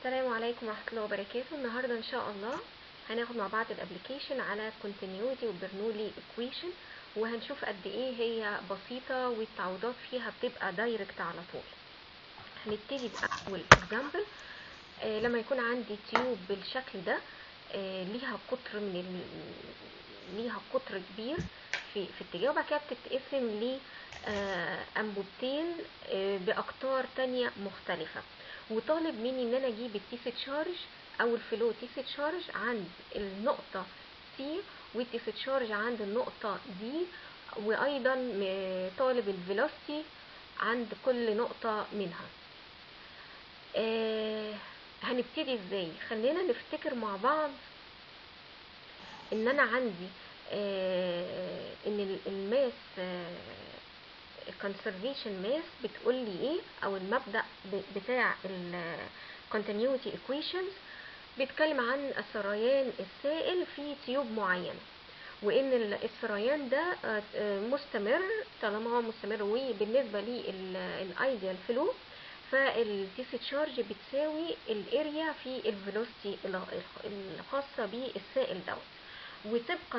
السلام عليكم ورحمة الله وبركاته النهاردة إن شاء الله هناخد مع بعض الابليكيشن على continuity وبرنولي equation وهنشوف قد ايه هي بسيطة والتعويضات فيها بتبقى دايركت على طول هنبتدي بأول example آه لما يكون عندي تيوب بالشكل ده آه ليها قطر من ال... ليها قطر كبير في في اتجاه وبعد كده بتتقسم ل آه انبوبتين آه باقطار تانية مختلفة وطالب مني ان انا اجيب التيس تشارج او الفلو تيس تشارج عند النقطة C والتيس تشارج عند النقطة D وايضا طالب الفيلوسيتي عند كل نقطة منها آه هنبتدي ازاي خلينا نفتكر مع بعض ان انا عندي آه ان الماس الكونسرفيشن ماس بتقول لي ايه او المبدا بتاع الكونتينيوتي ايكويشنز بيتكلم عن السريان السائل في تيوب معينه وان السريان ده مستمر طالما هو مستمر وبالنسبه للايديال فلو فالتيس تشارج بتساوي الاريا في الفيلوسيتي الخاصه بالسائل دوت وطبقا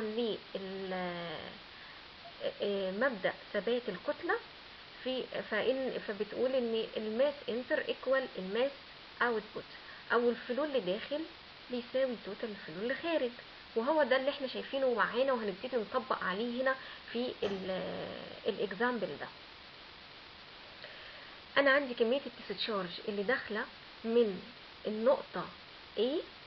لمبدا ثبات الكتله في فان فبتقول ان الماس انتر ايكوال الماس اوتبوت او الفلو اللي داخل بيساوي توتال الفلو اللي خارج وهو ده اللي احنا شايفينه معانا وهنبتدي نطبق عليه هنا في الاكزامبل ده انا عندي كميه التيس تشارج اللي داخله من النقطه A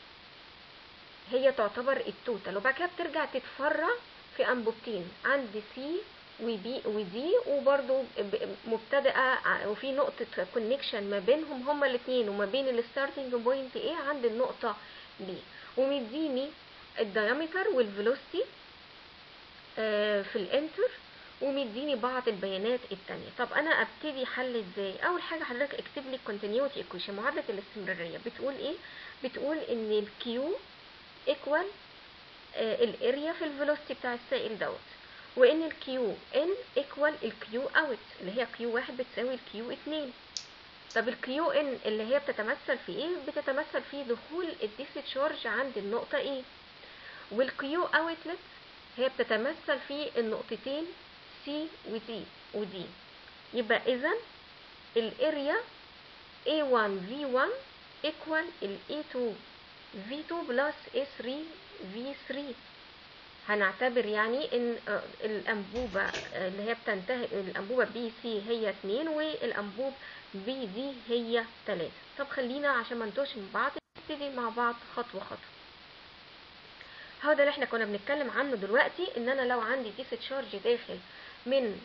هي تعتبر التوتال وبعد كده بترجع تتفرع في انبوبتين عند سي وبي ودي وبرده مبتدئه وفي نقطه كونكشن ما بينهم هما الاثنين وما بين الستارتنج بوينت ايه عند النقطه بي ومديني الديامتر والفيلوسيتي في الانتر ومديني بعض البيانات التانية طب انا ابتدي حل ازاي اول حاجه حضرتك اكتب لي continuity equation معادله الاستمراريه بتقول ايه بتقول ان الكيو ايكوال الاريا في الفيلوسيتي بتاع السائل دوت وان الكيو ان ايكوال الكيو اوت اللي هي كيو واحد بتساوي الكيو اتنين طب الكيو ان اللي هي بتتمثل في ايه بتتمثل في دخول الديس تشارج عند النقطه ايه والكيو اوتلت هي بتتمثل في النقطتين سي ودي ودي يبقى اذا الاريا A1 V1 equal ال A2 V2 plus A3 V3 هنعتبر يعني ان الانبوبة اللي هي بتنتهي الانبوبة بي سي هي 2 والانبوب بي دي هي 3 طب خلينا عشان ما نتوهش من بعض نبتدي مع بعض خطوة خطوة هو ده اللي احنا كنا بنتكلم عنه دلوقتي ان انا لو عندي تيس تشارج داخل من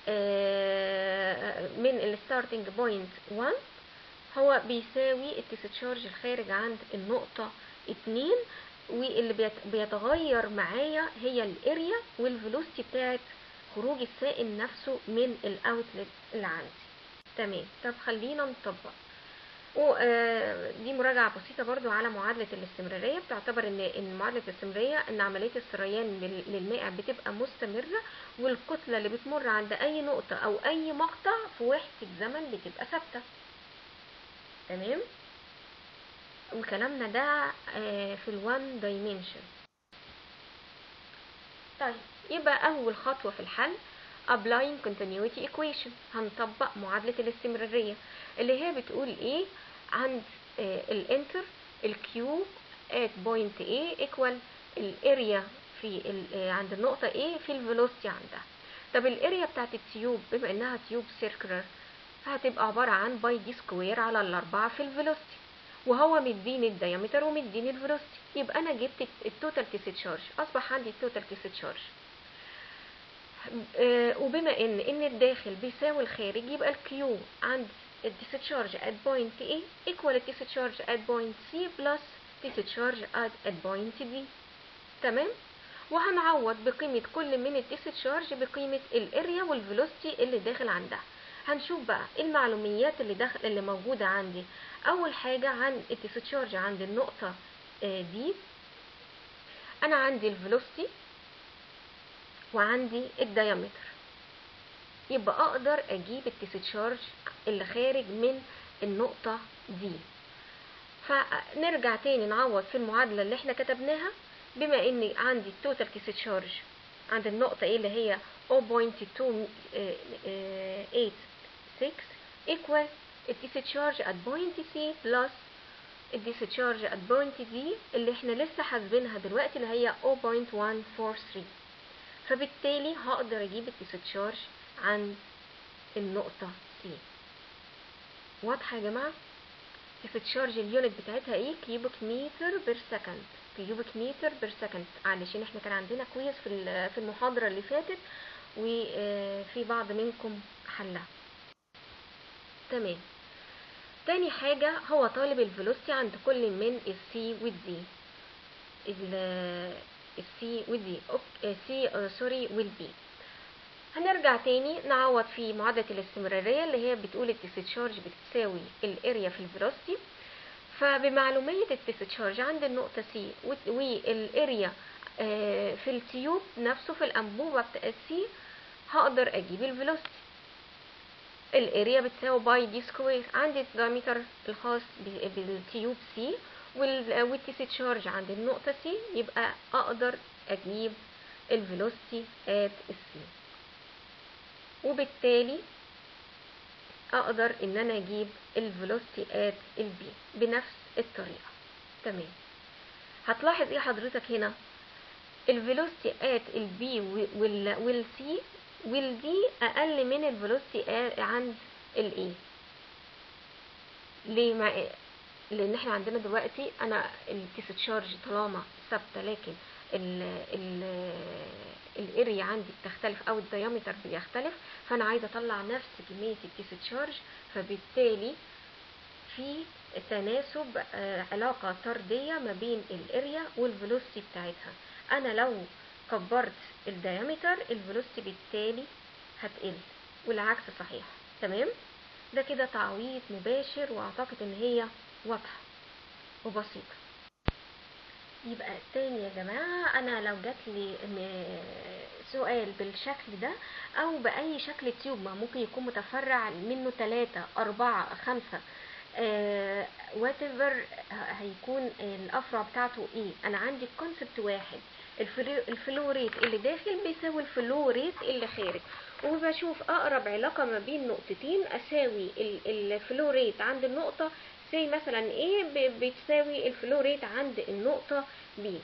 آه من الستارتنج بوينت 1 هو بيساوي التيس تشارج الخارج عند النقطة 2 واللي بيتغير معايا هي الاريا والفيلوسيتي بتاعت خروج السائل نفسه من الاوتلت اللي عندي تمام طب خلينا نطبق ودي مراجعة بسيطة برضو على معادلة الاستمرارية بتعتبر ان ان معادلة الاستمرارية ان عملية السريان للمائع بتبقى مستمرة والكتلة اللي بتمر عند اي نقطة او اي مقطع في وحدة زمن بتبقى ثابتة تمام وكلامنا ده في الوان دايمنشن طيب يبقى اول خطوة في الحل applying continuity equation هنطبق معادلة الاستمرارية اللي هي بتقول ايه عند الانتر الكيو at point A equal الاريا في عند النقطة A في الفيلوسيتي عندها طب الاريا بتاعت التيوب بما انها تيوب سيركلر هتبقى عبارة عن باي دي سكوير على الاربعة في الفيلوسيتي وهو مديني الديامتر ومديني الفيلوسيتي يبقى انا جبت التوتال تيس تشارج اصبح عندي التوتال تيس تشارج وبما ان ان الداخل بيساوي الخارج يبقى الكيو عند الديسشارج at point A equal الديسشارج at point C plus discharge at point D تمام وهنعوض بقيمة كل من الديسشارج بقيمة الاريا والفيلوسيتي اللي داخل عندها هنشوف بقى المعلوميات اللي داخل اللي موجودة عندي اول حاجة عن الديسشارج عند النقطة دي انا عندي الفيلوسيتي وعندي الديامتر يبقى اقدر اجيب التيس تشارج اللي خارج من النقطة دي فنرجع تاني نعوض في المعادلة اللي احنا كتبناها بما ان عندي التوتال ديسشارج عند النقطة ايه اللي هي 0.286 equal الديسشارج at point C plus الديسشارج at point D اللي احنا لسه حاسبينها دلوقتي اللي هي 0.143 فبالتالي هقدر اجيب الديسشارج عند النقطة C واضحة يا جماعة؟ الديسشارج اليونت بتاعتها ايه؟ كيوبك متر بير سكند كيوبك متر بير سكند علشان احنا كان عندنا كويس في في المحاضرة اللي فاتت وفي بعض منكم حلها تمام تاني حاجة هو طالب الفيلوسيتي عند كل من السي والدي السي والدي سي سوري والبي هنرجع تاني نعوض في معادلة الاستمرارية اللي هي بتقول الديسشارج بتساوي الاريا في الفيلوسيتي فبمعلومية الديسشارج عند النقطة سي والاريا في التيوب نفسه في الأنبوبة بتاع سي هقدر أجيب الفيلوسيتي الاريا بتساوي باي دي سكوير عندي الدايمتر الخاص بالتيوب سي والديسشارج عند النقطة سي يبقى أقدر أجيب الفيلوسيتي ات السي وبالتالي اقدر ان انا اجيب الفيلوسيتي ات البي بنفس الطريقه تمام هتلاحظ ايه حضرتك هنا الفيلوسيتي ات البي والسي والدي اقل من الفيلوسيتي عند الاي ليه مع إيه؟ لان احنا عندنا دلوقتي انا الديسشارج طالما ثابته لكن ال ال الاريا عندي بتختلف او الديامتر بيختلف فانا عايزه اطلع نفس كميه الديسشارج فبالتالي في تناسب علاقه طرديه ما بين الاريا والفيلوسيتي بتاعتها انا لو كبرت الديامتر الفيلوسيتي بالتالي هتقل والعكس صحيح تمام ده كده تعويض مباشر واعتقد ان هي واضحه وبسيطه يبقى تاني يا جماعة أنا لو جات لي سؤال بالشكل ده أو بأي شكل تيوب ما ممكن يكون متفرع منه تلاتة أربعة خمسة وات ايفر هيكون الأفرع بتاعته إيه أنا عندي كونسبت واحد الفلو ريت اللي داخل بيساوي الفلو ريت اللي خارج وبشوف أقرب علاقة ما بين نقطتين أساوي الفلو ريت عند النقطة زي مثلا ايه بتساوي الفلو ريت عند النقطة بي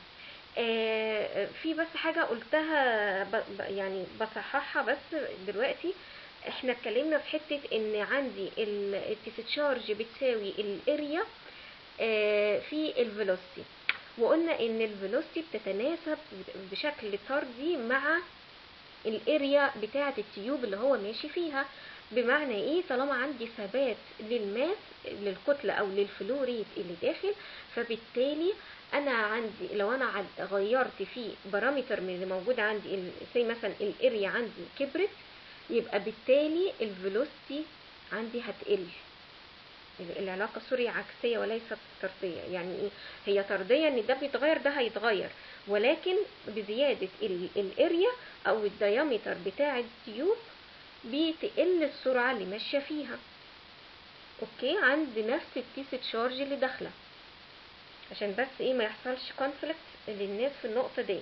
آه في بس حاجة قلتها ب يعني بصححها بس دلوقتي احنا اتكلمنا في حتة ان عندي الديسشارج بتساوي الاريا آه في الفيلوسيتي وقلنا ان الفيلوسيتي بتتناسب بشكل طردي مع الاريا بتاعة التيوب اللي هو ماشي فيها بمعنى ايه طالما عندي ثبات للماس للكتلة او للفلو ريت اللي داخل فبالتالي انا عندي لو انا غيرت في بارامتر من اللي موجود عندي زي مثلا الاريا عندي كبرت يبقى بالتالي الفيلوسيتي عندي هتقل العلاقة سوري عكسية وليست طردية يعني ايه هي طردية ان ده بيتغير ده هيتغير ولكن بزيادة الاريا او الديامتر بتاع التيوب بتقل السرعة اللي ماشية فيها اوكي عند نفس التيس تشارج اللي داخلة عشان بس ايه ما يحصلش كونفليكت للناس في النقطة دي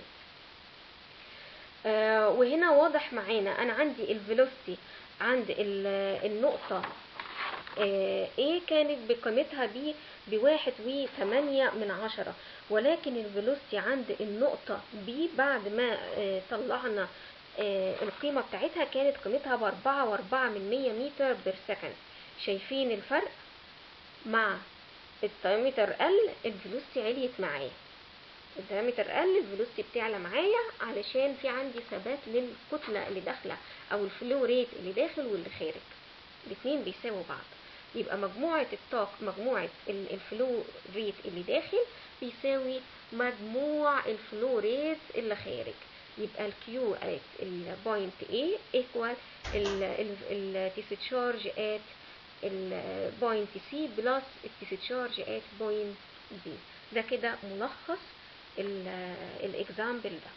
آه وهنا واضح معانا انا عندي الفيلوسيتي عند النقطة آه A كانت بقيمتها ب بواحد وثمانية من عشرة ولكن الفيلوسيتي عند النقطة B بعد ما آه طلعنا آه القيمة بتاعتها كانت قيمتها بأربعة وأربعة من مية متر بير سكند شايفين الفرق مع الدايمتر قل الفيلوسيتي عليت معايا الدايمتر قل الفيلوسيتي بتعلى معايا علشان في عندي ثبات للكتلة اللي داخلة أو الفلو ريت اللي داخل واللي خارج الاتنين بيساووا بعض يبقى مجموعة الطاقة مجموعة الفلو ريت اللي داخل بيساوي مجموع الفلو ريت اللي خارج يبقى الكيو ات البوينت A equal الديسشارج ات البوينت C بلس الديسشارج ات بوينت B ده كده ملخص الاكزامبل ده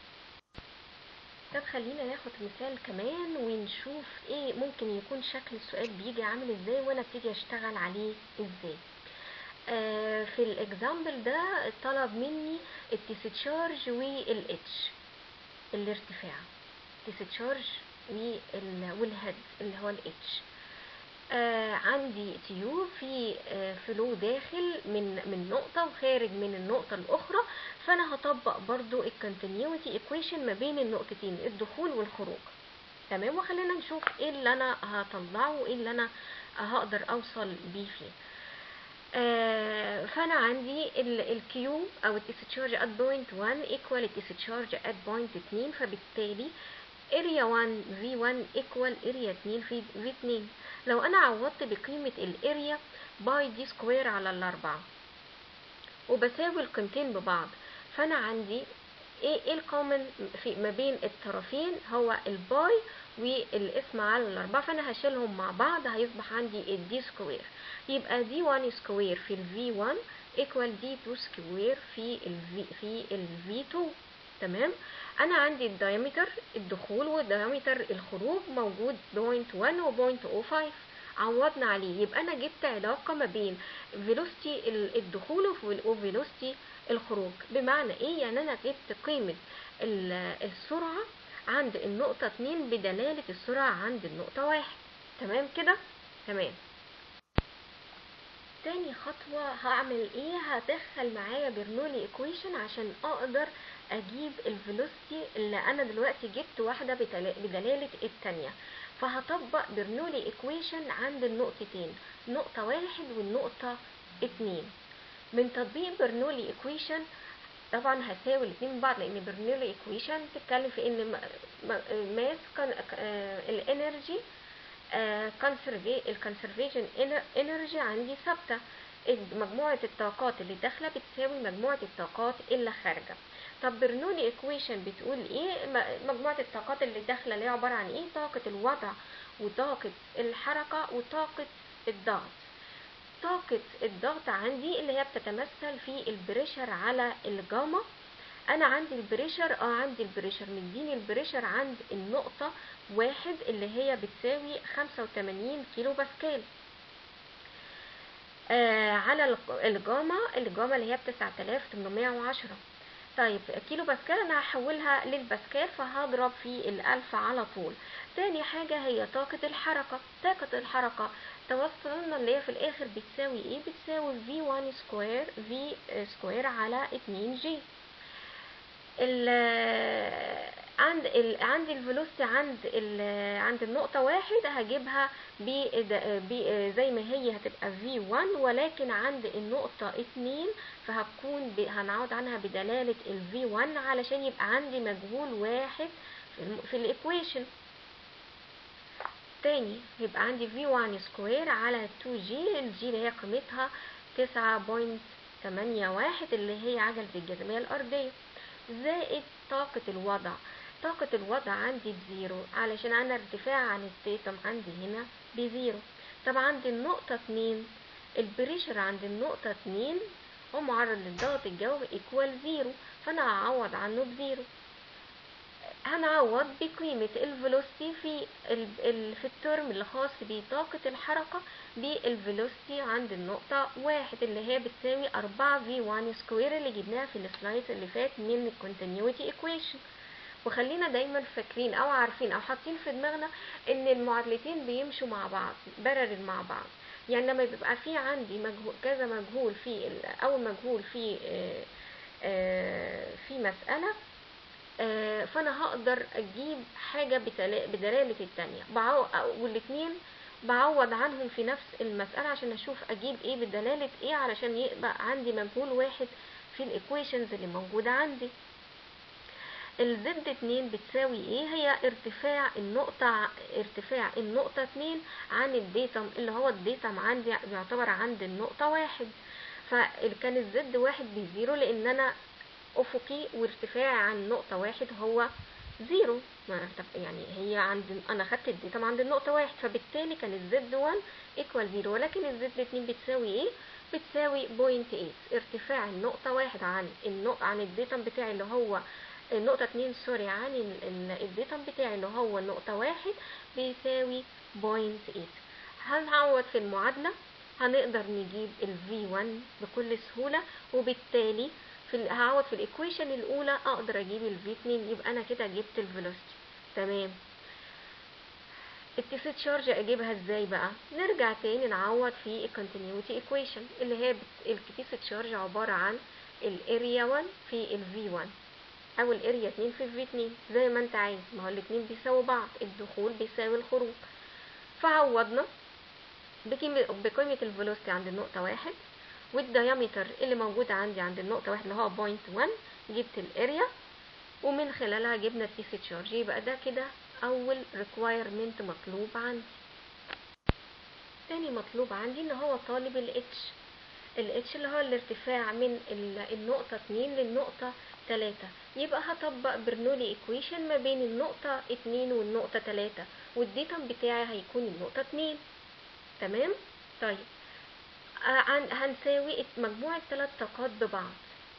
طب خلينا ناخد مثال كمان ونشوف ايه ممكن يكون شكل السؤال بيجي عامل ازاي وانا ابتدي اشتغل عليه ازاي آه في الاكزامبل ده طلب مني التيستشارج والاتش الارتفاع تيستشارج والهيد اللي هو الاتش آه عندي تيوب في آه فلو داخل من من نقطة وخارج من النقطة الأخرى فأنا هطبق برضو الكونتينيوتي ايكويشن ما بين النقطتين الدخول والخروج تمام وخلينا نشوف ايه اللي انا هطلعه وايه اللي انا هقدر اوصل بيه فيه آه فانا عندي الكيو او التيستشارج at point 1 equal التيستشارج at point 2 فبالتالي اريا 1 في 1 equal اريا 2 في في 2 لو انا عوضت بقيمة الاريا باي دي سكوير على الاربعة وبساوي القيمتين ببعض فانا عندي ايه ايه الكومن في ما بين الطرفين هو الباي والاسم على الاربعة فانا هشيلهم مع بعض هيصبح عندي الدي سكوير يبقى دي 1 سكوير في الفي 1 ايكوال دي 2 سكوير في الفي في الفي 2 تمام انا عندي الدايمتر الدخول والدايمتر الخروج موجود بوينت 1 وبوينت 05 عوضنا عليه يبقى انا جبت علاقة ما بين فيلوستي الدخول وفيلوستي الخروج بمعنى ايه يعني انا جبت قيمة السرعة عند النقطة 2 بدلالة السرعة عند النقطة 1 تمام كده تمام تاني خطوة هعمل ايه هدخل معايا برنولي ايكويشن عشان اقدر اجيب الفيلوسيتي اللي انا دلوقتي جبت واحدة بدلالة التانية فهطبق برنولي ايكويشن عند النقطتين نقطة واحد والنقطة اتنين من تطبيق برنولي ايكويشن طبعا هساوي الاثنين بعض لان برنولي ايكويشن بتتكلم في ان ماس الانرجي الكونسرفيشن انرجي عندي ثابته مجموعة الطاقات اللي داخلة بتساوي مجموعة الطاقات اللي خارجة طب برنولي ايكويشن بتقول ايه مجموعة الطاقات اللي داخلة اللي هي عبارة عن ايه طاقة الوضع وطاقة الحركة وطاقة الضغط طاقة الضغط عندي اللي هي بتتمثل في البريشر على الجاما انا عندي البريشر اه عندي البريشر مديني البريشر عند النقطة واحد اللي هي بتساوي خمسة وتمانين كيلو باسكال آه على الجاما الجاما اللي هي بتسعة آلاف تمنمية وعشرة طيب كيلو باسكال انا هحولها للباسكال فهضرب في الالف على طول تاني حاجة هي طاقة الحركة طاقة الحركة توصلنا اللي هي في الاخر بتساوي ايه بتساوي v1 سكوير v سكوير على 2 جي ال عند ال عند الفيلوسيتي عند ال عند النقطة واحد هجيبها ب زي ما هي هتبقى v1 ولكن عند النقطة اتنين فهتكون هنعوض عنها بدلالة ال v1 علشان يبقى عندي مجهول واحد في الايكويشن تاني يبقى عندي v1 سكوير على 2g الجي اللي هي قيمتها تسعة بوينت تمانية واحد اللي هي عجلة الجاذبية الأرضية زائد طاقة الوضع طاقة الوضع عندي بزيرو علشان أنا ارتفاع عن التيتم عندي هنا بزيرو طب عند النقطة اتنين البريشر عند النقطة اتنين هو معرض للضغط الجوي ايكوال زيرو فأنا هعوض عنه بزيرو هنعوض بقيمة الفيلوسيتي في ال ال في الترم اللي خاص بطاقة الحركة بالفيلوسيتي عند النقطة واحد اللي هي بتساوي أربعة في وان سكوير اللي جبناها في السلايد اللي فات من الكونتينيوتي ايكويشن وخلينا دايما فاكرين او عارفين او حاطين في دماغنا ان المعادلتين بيمشوا مع بعض بارل مع بعض يعني لما بيبقى في عندي مجهول كذا مجهول في اول مجهول في آآ آآ في مسألة فانا هقدر اجيب حاجة بدلالة التانية والاتنين بعوض عنهم في نفس المسألة عشان اشوف اجيب ايه بدلالة ايه علشان يبقى عندي مجهول واحد في الايكويشنز اللي موجودة عندي الزد اتنين بتساوي ايه هي ارتفاع النقطة ارتفاع النقطة اتنين عن الديتم اللي هو الديتم عندي يعتبر عند النقطة واحد فكان الزد واحد بزيرو لان انا افقي وارتفاعي عن نقطة واحد هو زيرو يعني هي عند انا خدت الديتم عند النقطة واحد فبالتالي كان الزد 1 ايكوال زيرو ولكن الزد 2 بتساوي ايه بتساوي بوينت 8 ارتفاع النقطة واحد عن النقطة عن الديتم بتاعي اللي هو النقطة 2 سوري عن الديتم بتاعي اللي هو النقطة واحد بيساوي بوينت 8 هنعوض في المعادلة هنقدر نجيب ال V1 بكل سهولة وبالتالي في ال- هعوض في الايكويشن الاولى اقدر اجيب ال V2 يبقى انا كده جبت الفيلوسيتي تمام التي تشارج اجيبها ازاي بقى نرجع تاني نعوض في الكونتينيوتي ايكويشن اللي هي الكتيس تشارج عبارة عن الاريا 1 في ال V1 او الاريا 2 في ال V2 زي ما انت عايز ما هو الاتنين بيساوي بعض الدخول بيساوي الخروج فعوضنا بقيمة بقيمة الفيلوسيتي عند النقطة واحد والديامتر اللي موجود عندي عند النقطة واحد اللي هو بوينت 1 جبت الاريا ومن خلالها جبنا التي تشارج يبقى ده كده اول requirement مطلوب عندي تاني مطلوب عندي ان هو طالب ال H ال H اللي هو الارتفاع من ال- النقطة 2 للنقطة 3 يبقى هطبق برنولي ايكويشن ما بين النقطة 2 والنقطة 3 والديتم بتاعي هيكون النقطة 2 تمام طيب آه، عن- هنساوي مجموع الثلاث طاقات ببعض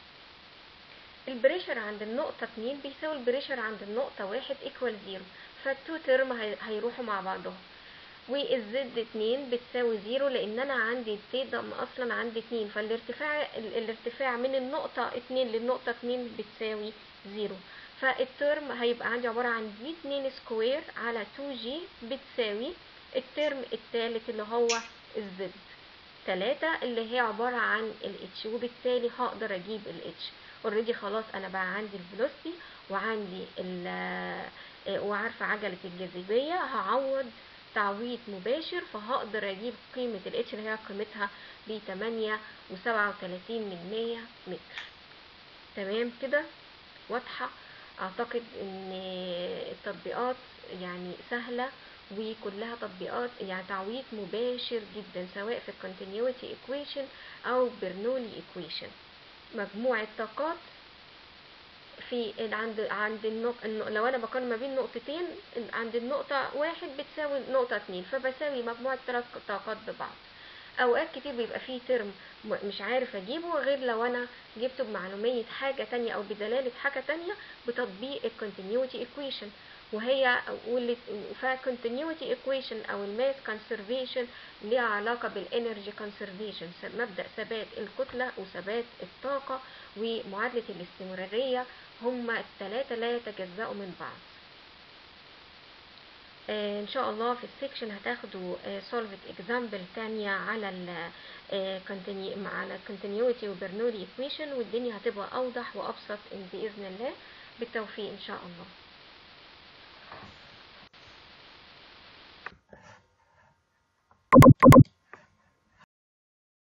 البريشر عند النقطة 2 بيساوي البريشر عند النقطة 1 ايكوال 0 فالتو ترم هي- هيروحوا مع بعضهم والزد 2 بتساوي 0 لان انا عندي التيدم اصلا عندي 2 فالارتفاع ال- الارتفاع من النقطة 2 للنقطة 2 بتساوي 0 فالترم هيبقى عندي عبارة عن دي 2 سكوير على 2 جي بتساوي الترم الثالث اللي هو الزد 3 اللي هي عبارة عن ال H وبالتالي هقدر اجيب ال H اوريدي خلاص انا بقى عندي الفيلوسيتي وعندي ال آه، وعارفة عجلة الجاذبية هعوض تعويض مباشر فهقدر اجيب قيمة ال H اللي هي قيمتها ب 8 وسبعة وتلاتين من مية متر تمام كده واضحة اعتقد ان التطبيقات يعني سهلة وكلها تطبيقات يعني تعويض مباشر جدا سواء في الكونتينيوتي ايكويشن او برنولي ايكويشن مجموع الطاقات في ال- عند عند النق... النق- لو انا بقارن ما بين نقطتين ال- عند النقطة واحد بتساوي نقطة اتنين فبساوي مجموع الثلاث طاقات ببعض اوقات كتير بيبقى فيه ترم م- مش عارف اجيبه غير لو انا جبته بمعلومية حاجة تانية او بدلالة حاجة تانية بتطبيق الكونتينيوتي ايكويشن وهي واللي فالكونتينيوتي ايكويشن او الماس كونسرفيشن ليها علاقة بالانرجي كونسرفيشن مبدأ ثبات الكتلة وثبات الطاقة ومعادلة الاستمرارية هما الثلاثة لا يتجزأوا من بعض آه، ان شاء الله في السكشن هتاخدوا سولفت اكزامبل تانية على ال آه، continu- على continuity وبرنولي equation والدنيا هتبقى اوضح وابسط باذن الله بالتوفيق ان شاء الله